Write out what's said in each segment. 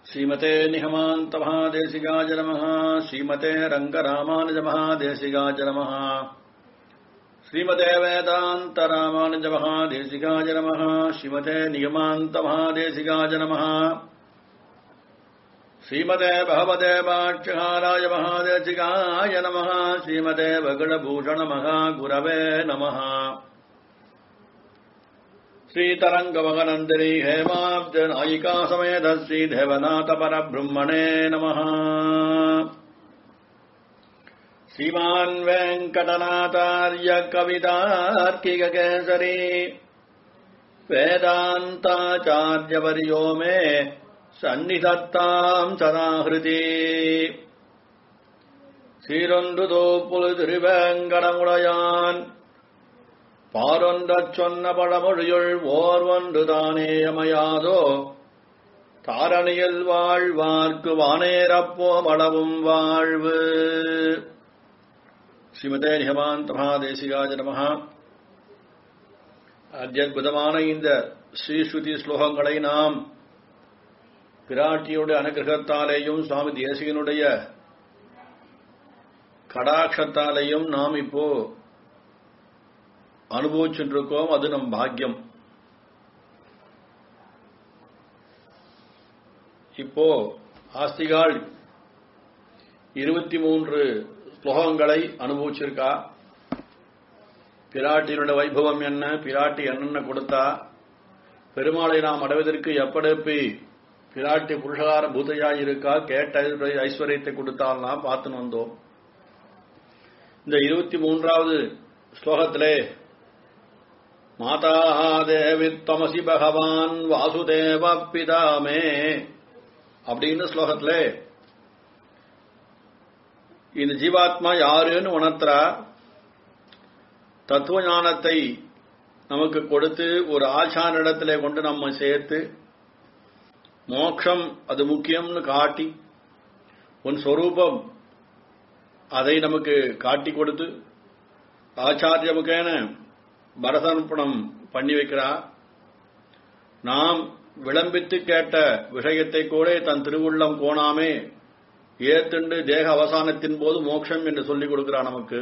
श्रीमते निहमान्तमहादेशिकाय नमः श्रीमते रङ्गरामानुजमहादेशिकाय नमः श्रीमते वेदान्तरामानुजमहादेशिकाय नमः श्रीमते निगमान्तमहादेशिकाय नमः श्रीमते भगवते पाक्षहाराय महादेशिकाय नमः श्रीमते भगणभूषणमहागुरवे नमः श्रीतरङ्गमगनन्दिनी हेमाब्जनायिका समेत श्रीदेवनाथपरब्रह्मणे नमः श्रीमान् वेङ्कटनाथार्य कवितार्किककेसरी वेदान्ताचार्यवर्यो मे सन्निधत्ताम् सदाहृति சீரொன்றுதோப்புழு திருவேங்கடமுடையான் பாரொன்றச் சொன்ன பழமொழியுள் ஓர் ஒன்று தானே அமையாதோ தாரணியில் வாழ்வார்க்கு வானேரப்போ மளவும் வாழ்வு ஸ்ரீமதே நிகமாந்த மகாதேசிகாஜ நமஹ அத்யத்புதமான இந்த ஸ்ரீஸ்ருதி ஸ்லோகங்களை நாம் பிராட்டியுடைய அனுகிரகத்தாலேயும் சுவாமி தேசிகனுடைய கடாட்சத்தாலேயும் நாம் இப்போ அனுபவிச்சுருக்கோம் அது நம் பாக்கியம் இப்போ ஆஸ்திகால் இருபத்தி மூன்று ஸ்லோகங்களை அனுபவிச்சிருக்கா பிராட்டியினுடைய வைபவம் என்ன பிராட்டி என்னென்ன கொடுத்தா பெருமாளை நாம் அடைவதற்கு எப்படி பிராட்டி புருஷகார பூதையாய் இருக்கா கேட்ட ஐஸ்வர்யத்தை கொடுத்தால்னா பார்த்துன்னு வந்தோம் இந்த இருபத்தி மூன்றாவது ஸ்லோகத்திலே மாதா தேவி தமசி பகவான் வாசுதேவ பிதாமே அப்படின்னு ஸ்லோகத்துல இந்த ஜீவாத்மா யாருன்னு உணர்த்துறா தத்துவ ஞானத்தை நமக்கு கொடுத்து ஒரு ஆச்சாரிடத்திலே கொண்டு நம்ம சேர்த்து மோட்சம் அது முக்கியம்னு காட்டி உன் சொரூபம் அதை நமக்கு காட்டி கொடுத்து ஆச்சாரியமுக்கேன பரதர்ப்பணம் பண்ணி வைக்கிறா நாம் விளம்பித்து கேட்ட விஷயத்தை கூட தன் திருவுள்ளம் கோணாமே ஏத்துண்டு தேக அவசானத்தின் போது மோட்சம் என்று சொல்லிக் கொடுக்கிறா நமக்கு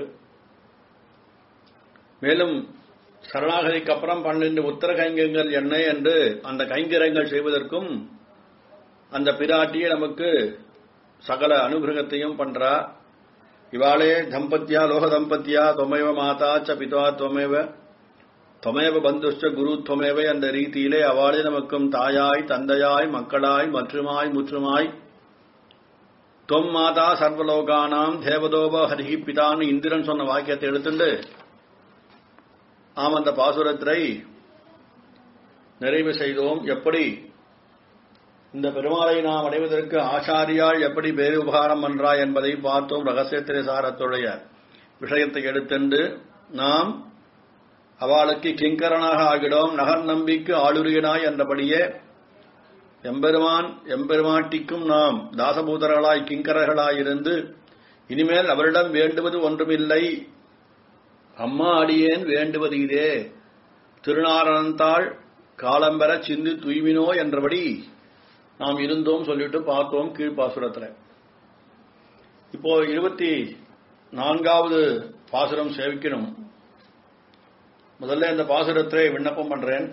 மேலும் சரணாகதிக்கு அப்புறம் பன்னெண்டு உத்தர கைங்கங்கள் என்ன என்று அந்த கைங்கரங்கள் செய்வதற்கும் அந்த பிராட்டியே நமக்கு சகல அனுகிரகத்தையும் பண்றா இவாளே தம்பத்தியா லோக தம்பத்தியா தொமைவ மாதா ச பிதா தொமைவ தொமைவ பந்துஷ்ட குரு தொமைவ என்ற ரீதியிலே அவளே நமக்கும் தாயாய் தந்தையாய் மக்களாய் மற்றுமாய் முற்றுமாய் தொம் மாதா சர்வலோகானாம் தேவதோப ஹரிஹி பிதான்னு இந்திரன் சொன்ன வாக்கியத்தை எடுத்துண்டு ஆம் அந்த பாசுரத்தை நிறைவு செய்தோம் எப்படி இந்த பெருமாளை நாம் அடைவதற்கு ஆச்சாரியால் எப்படி பேரு உபகாரம் பண்றா என்பதை பார்த்தோம் ரகசியத்திரை சாரத்துடைய விஷயத்தை எடுத்துண்டு நாம் அவளுக்கு கிங்கரனாக ஆகிடும் நகர் நம்பிக்கு ஆளுரியனாய் என்றபடியே எம்பெருமான் எம்பெருமாட்டிக்கும் நாம் தாசபூதர்களாய் கிங்கரர்களாய் இருந்து இனிமேல் அவரிடம் வேண்டுவது ஒன்றுமில்லை அம்மா அடியேன் வேண்டுவது இதே திருநாரணந்தாள் காலம்பெற சிந்து தூய்மினோ என்றபடி நாம் இருந்தோம் சொல்லிட்டு பார்த்தோம் கீழ்ப்பாசுரத்தில் இப்போ இருபத்தி நான்காவது பாசுரம் சேவிக்கணும் முதல்ல இந்த பாசுரத்தை விண்ணப்பம் பண்றேன்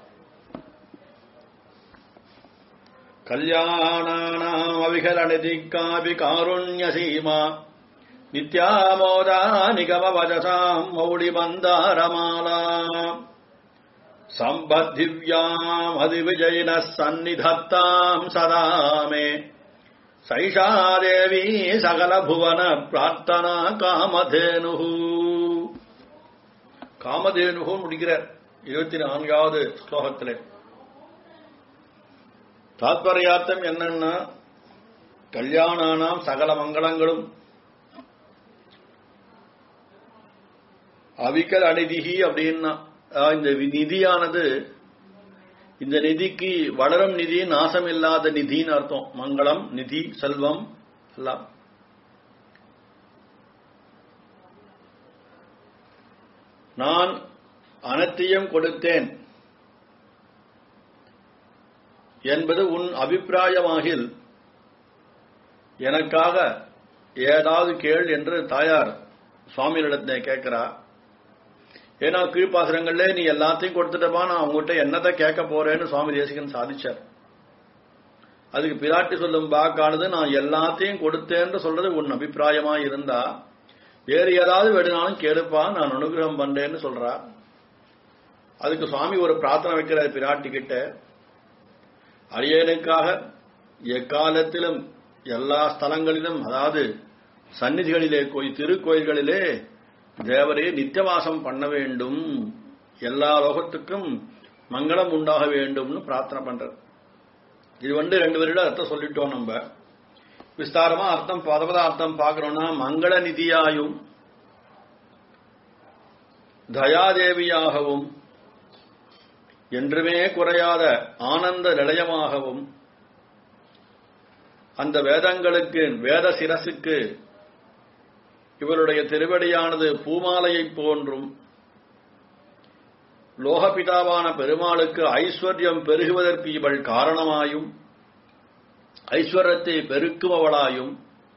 கல்யாணானாம் அவிகல் அனிதிக்காபி காருண்ய சீமா நித்யாமோதா நிகம வஜசாம் மௌடி மந்தாரமாலா सम्बद्धिव्याम् अधिविजयिनः सन्निधत्ताम् सदा मे सैषा देवी सकलभुवन प्रार्थना காமதேனுஹு காமதேனுஹு முடிக்கிறார் இருபத்தி நான்காவது ஸ்லோகத்திலே தாத்பரியார்த்தம் என்னன்னா கல்யாணானாம் சகல மங்களங்களும் அவிக்கல் அநிதிகி அப்படின்னா இந்த நிதியானது இந்த நிதிக்கு வளரும் நிதி நாசம் இல்லாத நிதின்னு அர்த்தம் மங்களம் நிதி செல்வம் எல்லாம் நான் அனைத்தையும் கொடுத்தேன் என்பது உன் அபிப்பிராயமாகில் எனக்காக ஏதாவது கேள் என்று தாயார் சுவாமியிடத்தை கேட்கிறா ஏன்னா கீழ்ப்பாசுரங்கள்ல நீ எல்லாத்தையும் கொடுத்துட்டப்பா நான் உங்ககிட்ட என்னத்தை கேட்க போறேன்னு சுவாமி தேசிகன் சாதிச்சார் அதுக்கு பிராட்டி சொல்லும் பாக்கானது நான் எல்லாத்தையும் கொடுத்தேன்னு சொல்றது உன் அபிப்பிராயமா இருந்தா வேறு ஏதாவது வேணுனாலும் கேளுப்பா நான் அனுகிரகம் பண்றேன்னு சொல்றா அதுக்கு சுவாமி ஒரு பிரார்த்தனை வைக்கிற பிராட்டி கிட்ட அரியனுக்காக எக்காலத்திலும் எல்லா ஸ்தலங்களிலும் அதாவது சந்நிதிகளிலே கோயில் திருக்கோயில்களிலே தேவரே நித்தியவாசம் பண்ண வேண்டும் எல்லா லோகத்துக்கும் மங்களம் உண்டாக வேண்டும்னு பிரார்த்தனை பண்றது இது வந்து ரெண்டு பேரோட அர்த்தம் சொல்லிட்டோம் நம்ம விஸ்தாரமா அர்த்தம் பதபத அர்த்தம் பார்க்கறோம்னா மங்கள நிதியாயும் தயாதேவியாகவும் என்றுமே குறையாத ஆனந்த நிலையமாகவும் அந்த வேதங்களுக்கு வேத சிரசுக்கு இவருடைய திருவடியானது பூமாலையைப் போன்றும் லோகபிதாவான பெருமாளுக்கு ஐஸ்வர்யம் பெருகுவதற்கு இவள் காரணமாயும் ஐஸ்வர்யத்தை பெருக்குபவளாயும்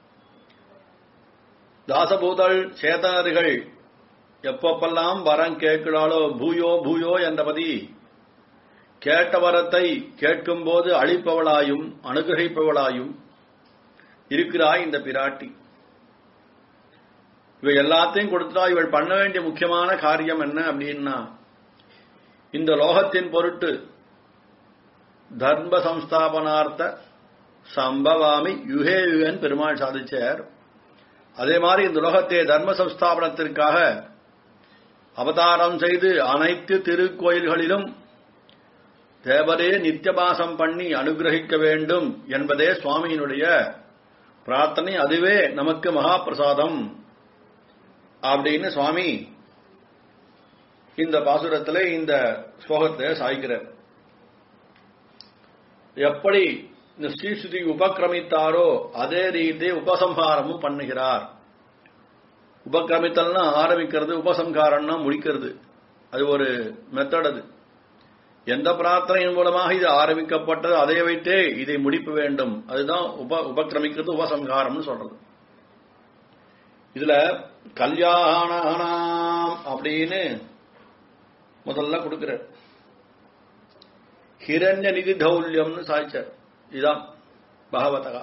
தாசபூதல் சேதனர்கள் எப்பப்பெல்லாம் வரம் கேட்கிறாளோ பூயோ பூயோ என்றபதி கேட்ட வரத்தை கேட்கும்போது அழிப்பவளாயும் அனுகிரகிப்பவளாயும் இருக்கிறாய் இந்த பிராட்டி இவ எல்லாத்தையும் கொடுத்தா இவள் பண்ண வேண்டிய முக்கியமான காரியம் என்ன அப்படின்னா இந்த லோகத்தின் பொருட்டு தர்ம சம்ஸ்தாபனார்த்த சம்பவாமி யுகே யுகன் பெருமாள் சாதிச்சார் அதே மாதிரி இந்த லோகத்தை தர்ம சம்ஸ்தாபனத்திற்காக அவதாரம் செய்து அனைத்து திருக்கோயில்களிலும் தேவரே நித்தியபாசம் பண்ணி அனுகிரகிக்க வேண்டும் என்பதே சுவாமியினுடைய பிரார்த்தனை அதுவே நமக்கு மகா பிரசாதம் அப்படின்னு சுவாமி இந்த பாசுரத்தில் இந்த ஸ்லோகத்தை சாய்க்கிறார் எப்படி இந்த ஸ்ரீஸ்ருதி உபக்கிரமித்தாரோ அதே ரீதி உபசம்ஹாரமும் பண்ணுகிறார் உபக்கிரமித்தல்னா ஆரம்பிக்கிறது உபசம்ஹாரம்னா முடிக்கிறது அது ஒரு மெத்தட் அது எந்த பிரார்த்தனையின் மூலமாக இது ஆரம்பிக்கப்பட்டது அதை வைத்தே இதை முடிப்பு வேண்டும் அதுதான் உப உபக்கிரமிக்கிறது உபசம்ஹாரம்னு சொல்றது இதுல கல்யாணானாம் அப்படின்னு முதல்ல கொடுக்கிறார் ஹிரண்ய நிதி தௌல்யம்னு சாய்ச்சார் இதுதான் பகவதகா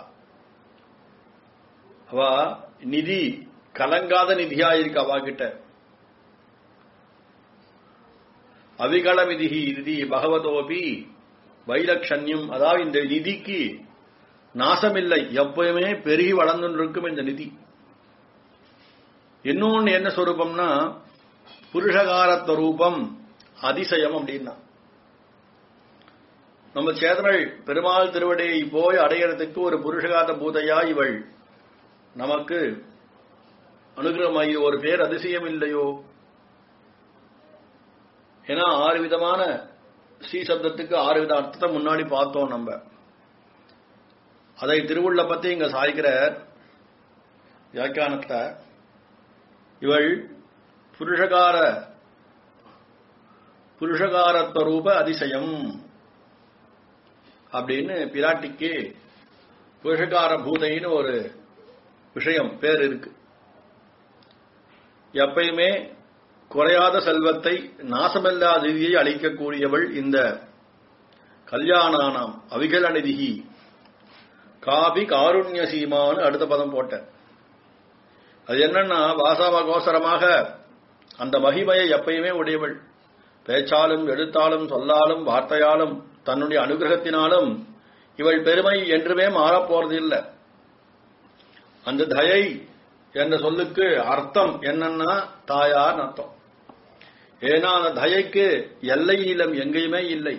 அவ நிதி கலங்காத நிதியா இருக்கு அவ கிட்ட அவிகள விதி நிதி பகவதோபி வைலக்ஷண்யம் அதாவது இந்த நிதிக்கு நாசமில்லை எப்பயுமே பெருகி வளர்ந்து இருக்கும் இந்த நிதி இன்னொன்னு என்ன சொரூபம்னா புருஷகாரத்த ரூபம் அதிசயம் அப்படின்னா நம்ம சேதனள் பெருமாள் திருவடியை போய் அடையறதுக்கு ஒரு புருஷகாத பூதையா இவள் நமக்கு அனுகிரகமாகி ஒரு பேர் அதிசயம் இல்லையோ ஏன்னா ஆறு விதமான ஸ்ரீ சப்தத்துக்கு ஆறு வித அர்த்தத்தை முன்னாடி பார்த்தோம் நம்ம அதை திருவுள்ள பத்தி இங்க சாய்க்கிற வியாக்கியானத்துல இவள் புருஷகார புருஷகாரத்வ ரூப அதிசயம் அப்படின்னு பிராட்டிக்கு புருஷகார பூதைன்னு ஒரு விஷயம் பேர் இருக்கு எப்பயுமே குறையாத செல்வத்தை நாசமில்லாத நிதியை அளிக்கக்கூடியவள் இந்த கல்யாணானாம் அவிகல நிதிகி காபி காருண்ய சீமான்னு அடுத்த பதம் போட்டேன் அது என்னன்னா வாசாவகோசரமாக அந்த மகிமையை எப்பயுமே உடையவள் பேச்சாலும் எழுத்தாலும் சொல்லாலும் வார்த்தையாலும் தன்னுடைய அனுகிரகத்தினாலும் இவள் பெருமை என்றுமே மாறப்போறது இல்லை அந்த தயை என்ற சொல்லுக்கு அர்த்தம் என்னன்னா தாயார் அர்த்தம் ஏன்னா அந்த தயைக்கு எல்லை நீளம் எங்கேயுமே இல்லை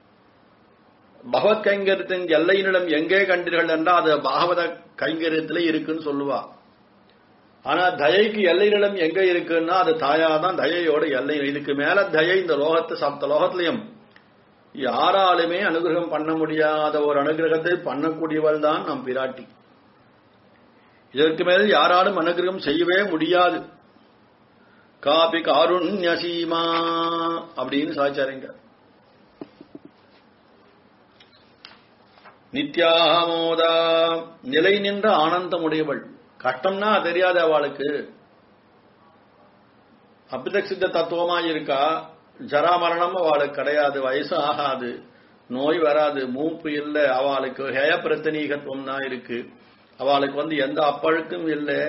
பகவத் கைங்கரியத்தின் எல்லை நிலம் எங்கே கண்டீர்கள் என்றால் அது பாகவத கைங்கரியத்திலே இருக்குன்னு சொல்லுவா ஆனா தயைக்கு எல்லை நிலம் எங்க இருக்குன்னா அது தாயா தான் தயையோட எல்லை இதுக்கு மேல தயை இந்த லோகத்து சப்த லோகத்திலையும் யாராலுமே அனுகிரகம் பண்ண முடியாத ஒரு அனுகிரகத்தை பண்ணக்கூடியவள் தான் நம் பிராட்டி இதற்கு மேல் யாராலும் அனுகிரகம் செய்யவே முடியாது காபி காருண்யசீமா அப்படின்னு சாச்சாரிங்க நித்யாமோதா நிலை நின்ற ஆனந்தமுடையவள் கஷ்டம்னா தெரியாத அவளுக்கு அபிதசித்த தத்துவமா இருக்கா ஜரா மரணம் அவளுக்கு கிடையாது வயசு ஆகாது நோய் வராது மூப்பு இல்லை அவளுக்கு ஹய பிரத்தனீகத்துவம் தான் இருக்கு அவளுக்கு வந்து எந்த அப்பழுக்கும் இல்லை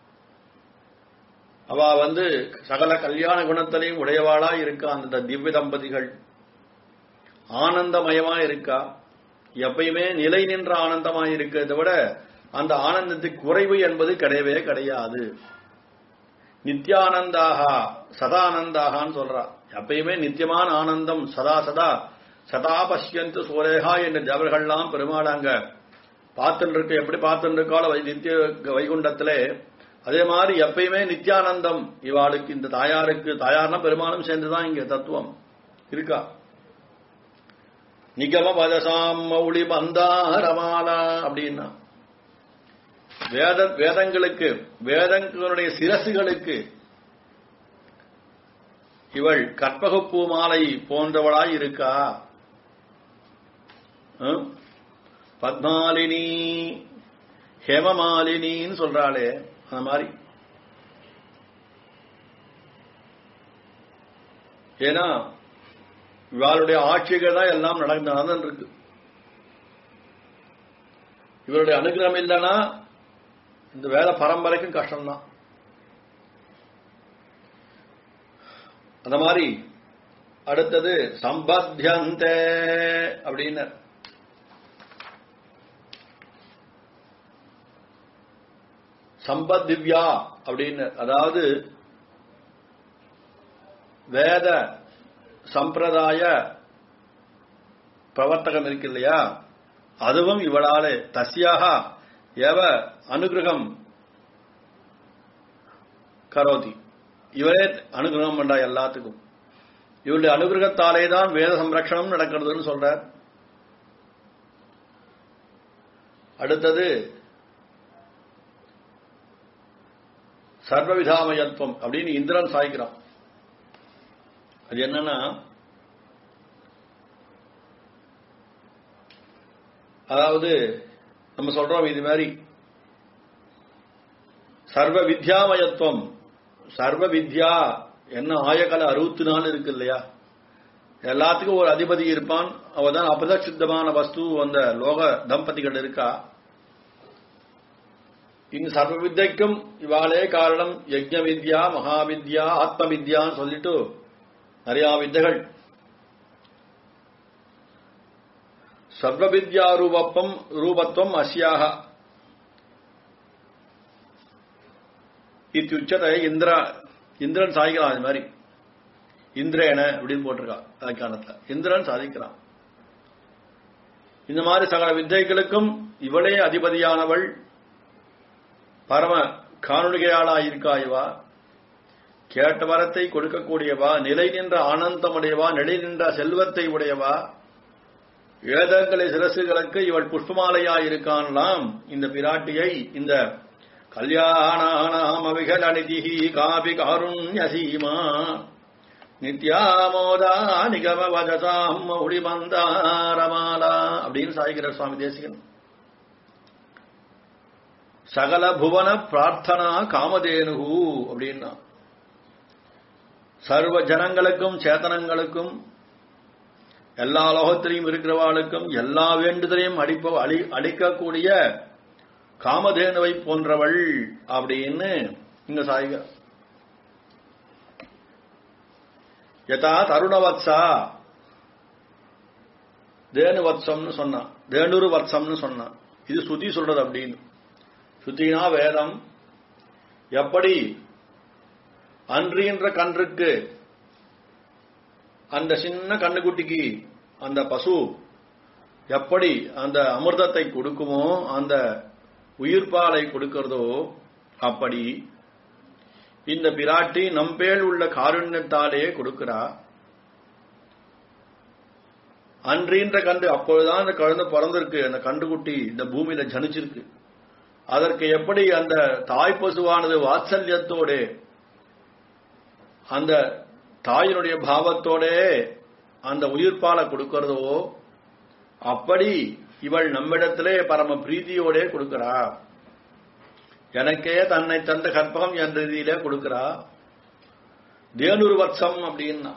அவ வந்து சகல கல்யாண குணத்திலையும் உடையவாளா இருக்கா அந்த திவ்ய தம்பதிகள் ஆனந்தமயமா இருக்கா எப்பயுமே நிலை நின்ற ஆனந்தமா இருக்கிறத விட அந்த ஆனந்தத்துக்கு குறைவு என்பது கிடையவே கிடையாது நித்யானந்தாக சதானந்தாகான்னு சொல்றா எப்பயுமே நித்தியமான ஆனந்தம் சதா சதா சதா பஷ்யந்து சூரேகா என்ற தேவர்கள்லாம் பெருமாளாங்க பார்த்துட்டு இருக்க எப்படி பார்த்துட்டு இருக்காளோ வை- நித்திய வைகுண்டத்திலே அதே மாதிரி எப்பயுமே நித்யானந்தம் இவாளுக்கு இந்த தாயாருக்கு தாயார்னா பெருமாளும் சேர்ந்துதான் இங்க தத்துவம் இருக்கா நிகம பதசாம் மௌளி மந்தாரமாலா அப்படின்னா வேத வேதங்களுக்கு வேதங்களுடைய சிரசுகளுக்கு இவள் கற்பகப்பூ மாலை போன்றவளாய் இருக்கா ஹம்? பத்மாலினி ஹேமமாலினின்னு சொல்றாளே அந்த மாதிரி ஏன்னா இவளுடைய ஆட்சிகள் தான் எல்லாம் நடந்து நடந்துட்டு இருக்கு இவருடைய அனுகிரகம் இல்லைன்னா இந்த வேலை பரம்பரைக்கும் கஷ்டம்தான் அந்த மாதிரி அடுத்தது சம்பத்தியந்தே அப்படின்னு சம்பத்திவ்யா அப்படின்னு அதாவது வேத சம்பிரதாய பிரவர்த்தகம் இருக்கு இல்லையா அதுவும் இவளாலே தஸ்யாக ஏவ அனுகிரகம் கரோதி இவரே அனுகிரகம் பண்றா எல்லாத்துக்கும் இவருடைய அனுகிரகத்தாலே தான் வேத சம்ரக்ஷணம் நடக்கிறதுன்னு சொல்றார் அடுத்தது சர்வவிதாமயத்துவம் அப்படின்னு இந்திரன் சாய்க்கிறான் அது என்னன்னா அதாவது நம்ம சொல்றோம் இது மாதிரி சர்வ வித்யாமயத்துவம் சர்வ வித்யா என்ன ஆயகால அறுபத்தி நாலு இருக்கு இல்லையா எல்லாத்துக்கும் ஒரு அதிபதி இருப்பான் அவதான் அபதசித்தமான வஸ்து அந்த லோக தம்பதிகள் இருக்கா இந்த சர்வ வித்யக்கும் இவாளே காரணம் யஜ்ஞ வித்யா மகாவித்யா ஆத்ம வித்யான்னு சொல்லிட்டு நிறைய வித்தைகள் சர்வ வித்யா ரூபப்பம் ரூபத்துவம் அஸ்யாக இத்தியுச்சத்தை இந்திரா இந்திரன் சாதிக்கிறான் அது மாதிரி இந்திரேன அப்படின்னு போட்டிருக்கான் அதுக்கானத்துல இந்திரன் சாதிக்கிறான் இந்த மாதிரி சகல வித்தைகளுக்கும் இவளே அதிபதியானவள் பரம காணொலிகையாளா இருக்கா இவா கேட்ட வரத்தை கொடுக்கக்கூடியவா நிலை நின்ற ஆனந்தமுடையவா நிலை நின்ற செல்வத்தை உடையவா வேதங்களை சிரசுகளுக்கு இவள் புஷ்பமாலையா இருக்கான்லாம் இந்த பிராட்டியை இந்த கல்யாணானாம் அவிகள் அனிதிஹி காபி காருண்யசீமா நித்யாமோதா நிகம வதசாம் மௌடி மந்தாரமாலா அப்படின்னு சாய்கிறார் சுவாமி தேசிகன் சகல புவன பிரார்த்தனா காமதேனுகு அப்படின்னா சர்வ ஜனங்களுக்கும் சேத்தனங்களுக்கும் எல்லா லோகத்திலையும் இருக்கிறவாளுக்கும் எல்லா வேண்டுதலையும் அடிப்ப அழி அளிக்கக்கூடிய காமதேனுவை போன்றவள் அப்படின்னு இங்க சாய்க யதா தருணவத்சா தேனு வத்சம்னு சொன்னான் தேனுரு வத்சம்னு சொன்னான் இது சுதி சொல்றது அப்படின்னு சுத்தினா வேதம் எப்படி அன்றின்ற கன்றுக்கு அந்த சின்ன கண்ணுக்குட்டிக்கு அந்த பசு எப்படி அந்த அமிர்தத்தை கொடுக்குமோ அந்த உயிர்ப்பாலை கொடுக்கிறதோ அப்படி இந்த பிராட்டி நம்பேல் உள்ள காருண்யத்தாலே கொடுக்கிறா அன்றின்ற கண்டு அப்பொழுதுதான் அந்த குழந்தை பிறந்திருக்கு அந்த கண்டுகுட்டி இந்த பூமியில ஜனிச்சிருக்கு அதற்கு எப்படி அந்த தாய் பசுவானது வாத்சல்யத்தோட அந்த தாயினுடைய பாவத்தோட அந்த உயிர்ப்பாலை கொடுக்கிறதோ அப்படி இவள் நம்மிடத்திலே பரம பிரீதியோடே கொடுக்கிறா எனக்கே தன்னை தந்த கற்பகம் என்ற ரீதியிலே கொடுக்கிறா தேனுரு வத்சம் அப்படின்னா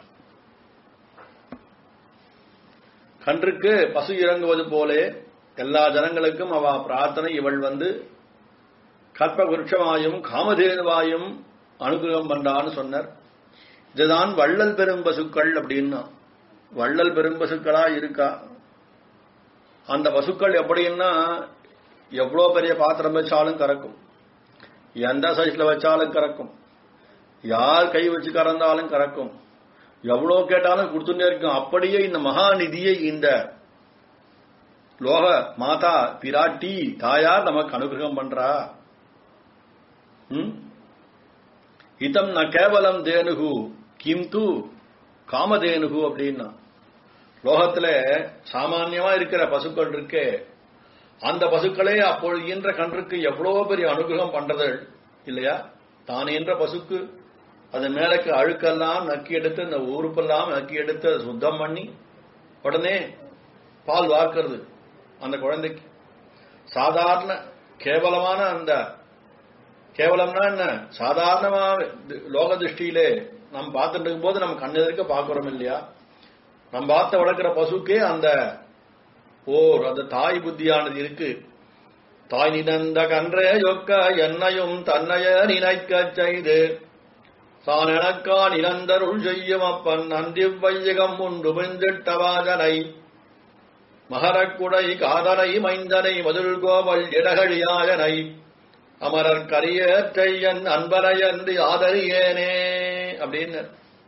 கன்றுக்கு பசு இறங்குவது போலே எல்லா ஜனங்களுக்கும் அவ பிரார்த்தனை இவள் வந்து கற்ப விருட்சமாயும் காமதேனுவாயும் அனுகிரகம் பண்றான்னு சொன்னார் இதுதான் வள்ளல் பெரும் பசுக்கள் அப்படின்னா வள்ளல் பெரும் பசுக்களா இருக்கா அந்த பசுக்கள் எப்படின்னா எவ்வளோ பெரிய பாத்திரம் வச்சாலும் கறக்கும் எந்த சைஸ்ல வச்சாலும் கறக்கும் யார் கை வச்சு கறந்தாலும் கறக்கும் எவ்வளோ கேட்டாலும் கொடுத்துட்டே இருக்கும் அப்படியே இந்த மகாநிதியை இந்த லோக மாதா பிராட்டி தாயார் நமக்கு அனுகிரகம் பண்றா ம்? இதம் ந கேவலம் தேனுகு கிம்து காமதேனுகு அப்படின்னா லோகத்துல சாமான்யமா இருக்கிற பசுக்கள் இருக்கே அந்த பசுக்களே அப்பொழுது ஈன்ற கன்றுக்கு எவ்வளவு பெரிய அனுகிரகம் பண்றது இல்லையா தான் ஈன்ற பசுக்கு அது மேலக்கு அழுக்கெல்லாம் நக்கி எடுத்து இந்த உறுப்பெல்லாம் நக்கி எடுத்து அதை சுத்தம் பண்ணி உடனே பால் வார்க்கிறது அந்த குழந்தைக்கு சாதாரண கேவலமான அந்த கேவலம்னா என்ன சாதாரணமா லோக திருஷ்டியிலே நம்ம பார்த்துட்டு இருக்கும்போது நம்ம கண்ணெதிர்க்க பார்க்கிறோம் இல்லையா நம்ம பார்த்த வளர்க்கிற பசுக்கே அந்த ஓர் அந்த தாய் புத்தியானது இருக்கு தாய் நினந்த கன்றே யொக்க என்னையும் தன்னைய நினைக்கச் செய்து தான் எனக்கா நிரந்தருள் செய்யும் அப்பன் நந்திவையகம் உண்டு பிந்திட்டவாதனை மகரக்குடை காதனை மைந்தனை மதுள் கோவல் இடகழியாயனை அமரர் கரியற்றையன் அன்பரையன்று ஆதரியேனே அப்படின்னு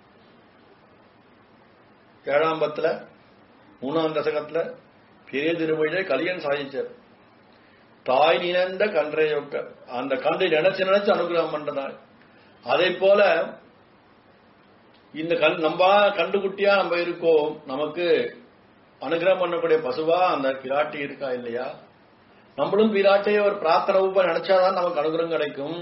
ஏழாம் பத்துல மூணாம் தசகத்துல பெரிய திருமொழியிலே கலியன் சாதிச்சார் தாய் நினைந்த கன்றையொக்க அந்த கன்றை நினைச்சு நினைச்சு அனுகிரகம் பண்றதால் அதே போல இந்த கண் நம்ம கண்டுகுட்டியா நம்ம இருக்கோம் நமக்கு அனுகிரகம் பண்ணக்கூடிய பசுவா அந்த பிராட்டி இருக்கா இல்லையா நம்மளும் பிராட்டையை ஒரு பிரார்த்தனை ரூபா நினைச்சாதான் நமக்கு அனுகிரகம் கிடைக்கும்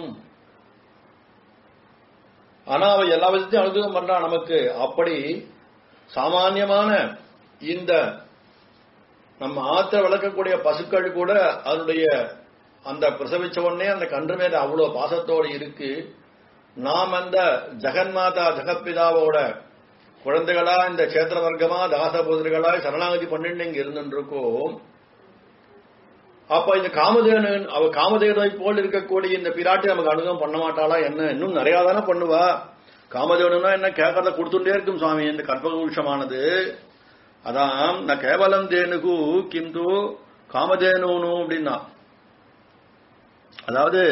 ஆனா அவ எல்லா விதத்தையும் அனுகிரகம் பண்றா நமக்கு அப்படி சாமான்யமான இந்த நம்ம ஆத்த வளர்க்கக்கூடிய பசுக்கள் கூட அதனுடைய அந்த பிரசவிச்ச உடனே அந்த கன்று மேல அவ்வளவு பாசத்தோடு இருக்கு நாம் அந்த ஜெகன்மாதா ஜெகத்பிதாவோட குழந்தைகளா இந்த கஷேத்திர வர்க்கமா தாசபோதர்களா சரணாகதி பண்ணிட்டு இங்க இருந்துட்டு இருக்கோம் அப்ப இந்த காமதேனு அவ காமதேனை போல் இருக்கக்கூடிய இந்த பிராட்டி நமக்கு அனுகம் பண்ண மாட்டாளா என்ன இன்னும் நிறைய தானே பண்ணுவா காமதேனுனா என்ன கேட்கறத கொடுத்துட்டே இருக்கும் சுவாமி இந்த கற்பகவருஷமானது அதான் நான் கேவலம் தேனுகு கிந்து காமதேனு அப்படின்னா அதாவது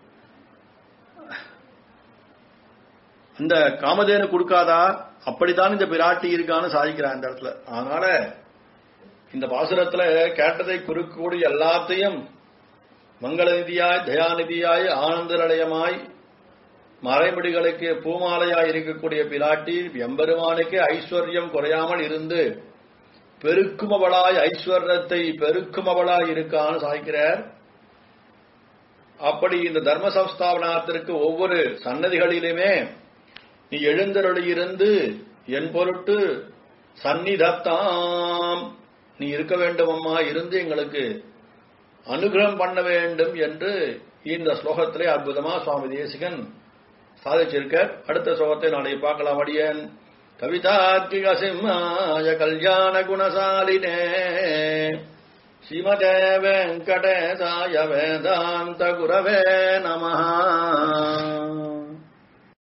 இந்த காமதேனு கொடுக்காதா அப்படித்தான் இந்த பிராட்டி இருக்கான்னு சாதிக்கிறான் இந்த இடத்துல அதனால இந்த பாசுரத்துல கேட்டதை குறுக்கூடிய எல்லாத்தையும் மங்கள நிதியாய் தயாநிதியாய் ஆனந்த நிலையமாய் மறைமுடிகளுக்கு பூமாலையாய் இருக்கக்கூடிய பிராட்டி எம்பெருமானுக்கே ஐஸ்வர்யம் குறையாமல் இருந்து பெருக்குமவளாய் ஐஸ்வர்யத்தை பெருக்குமவளாய் இருக்கான்னு சாய்க்கிறார் அப்படி இந்த தர்ம சம்ஸ்தாபனத்திற்கு ஒவ்வொரு சன்னதிகளிலுமே நீ எழுந்தருளியிருந்து என் பொருட்டு சந்நிதத்தாம் நீ இருக்க வேண்டும் அம்மா இருந்து எங்களுக்கு அனுகிரகம் பண்ண வேண்டும் என்று இந்த ஸ்லோகத்திலே அற்புதமா சுவாமி தேசிகன் சாதிச்சிருக்கார் அடுத்த ஸ்லோகத்தை நாளை பார்க்கலாம் அடியன் கவிதார்க்கிக சிம்மாய கல்யாண குணசாலினே ஸ்ரீமதே வெங்கடேசாய வேதாந்த குரவே நமஹா